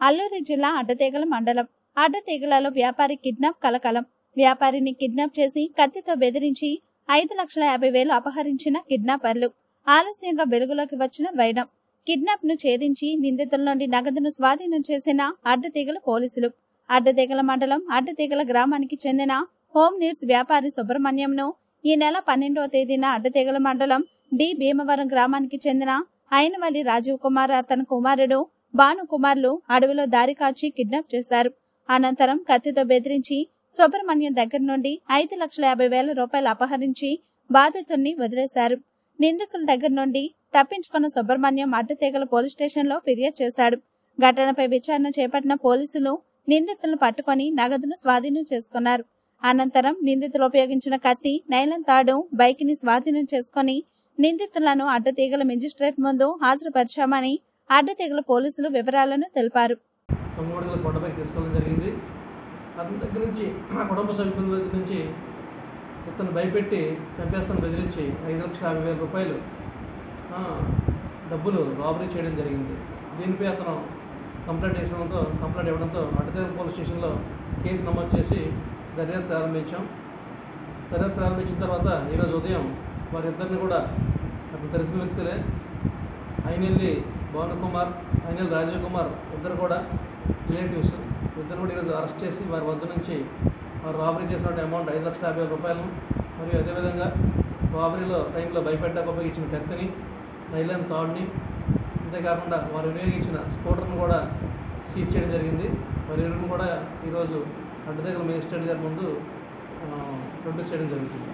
అల్లూరి జిల్లా అడ్డతీగల మండలం అడ్డతీగలలో వ్యాపారి కిడ్నాప్ కలకలం వ్యాపారిని కిడ్నాప్ చేసి కత్తితో బెదిరించి ఐదు లక్షల యాభై వేలు అపహరించిన కిడ్నాపర్లు ఆలస్యంగా వెలుగులోకి వచ్చిన వైరం కిడ్నాప్ ను ఛేదించి నిందితుల నుండి నగదును స్వాధీనం చేసిన అడ్డతీగల పోలీసులు అడ్డతీగల మండలం అడ్డతీగల గ్రామానికి చెందిన హోమ్ నీడ్స్ వ్యాపారి సుబ్రహ్మణ్యంను ఈ నెల పన్నెండవ తేదీన అడ్డతీగల మండలం డి భీమవరం గ్రామానికి చెందిన అయినవల్లి రాజీవ్ కుమార్ అతని కుమారుడు భాను కుమార్లు అడవిలో దారి కాచి కిడ్నాప్ చేశారు అనంతరం కత్తితో బెదిరించి సుబ్రహ్మణ్యం దగ్గర నుండి ఐదు లక్షల యాభై వేల రూపాయలు అపహరించి బాధితుల్ని వదిలేశారు నిందితుల దగ్గర నుండి తప్పించుకున్న సుబ్రహ్మణ్యం అడ్డతీగల పోలీస్ స్టేషన్లో ఫిర్యాదు చేశాడు ఘటనపై విచారణ చేపట్టిన పోలీసులు నిందితులను పట్టుకొని నగదును స్వాధీనం చేసుకున్నారు అనంతరం నిందితులు ఉపయోగించిన కత్తి నైలన్ తాడు బైక్ ని స్వాధీనం చేసుకుని నిందితులను అడ్డతీగల మెజిస్ట్రేట్ ముందు హాజరుపరిచామని అడ్డతీగల పోలీసులు వివరాలను తెలిపారు తొమ్మిది కొండపై తీసుకెళ్ళడం జరిగింది అతని దగ్గర నుంచి ఆ కుటుంబ సభ్యుల దగ్గర నుంచి ఇతను భయపెట్టి చంపేస్తాను బెదిరించి ఐదు లక్షల యాభై వేల రూపాయలు ఆ, డబ్బులు రాబరీ చేయడం జరిగింది దీనిపై అతను కంప్లైంట్ ఇవ్వడంతో కంప్లైంట్ ఇవ్వడంతో అడ్డదేవ పోలీస్ స్టేషన్లో కేసు నమోదు చేసి దర్యాప్తు ప్రారంభించాం దర్యాప్తు ప్రారంభించిన తర్వాత ఈరోజు ఉదయం వారిద్దరిని కూడా నాకు తెలిసిన వ్యక్తులే అయినెల్లి భానుకుమార్ అయినెల్లి రాజీవ్ కుమార్ ఇద్దరు కూడా రిలేటివ్స్ ఇద్దరు కూడా ఈరోజు అరెస్ట్ చేసి వారి వద్ద నుంచి వారు రాబరీ చేసిన అమౌంట్ ఐదు లక్షల యాభై వేల రూపాయలను మరియు అదేవిధంగా రాబరీలో టైంలో భయపెట్టాక ఉపయోగించిన కత్తిని నైలాన్ తాడుని అంతేకాకుండా వారు వినియోగించిన స్కూటర్ను కూడా సీజ్ చేయడం జరిగింది వారి ఇరువురు కూడా ఈరోజు అడ్డదగ్గర మేజిస్ట్రేట్ గారి ముందు ప్రొడ్యూస్ చేయడం జరుగుతుంది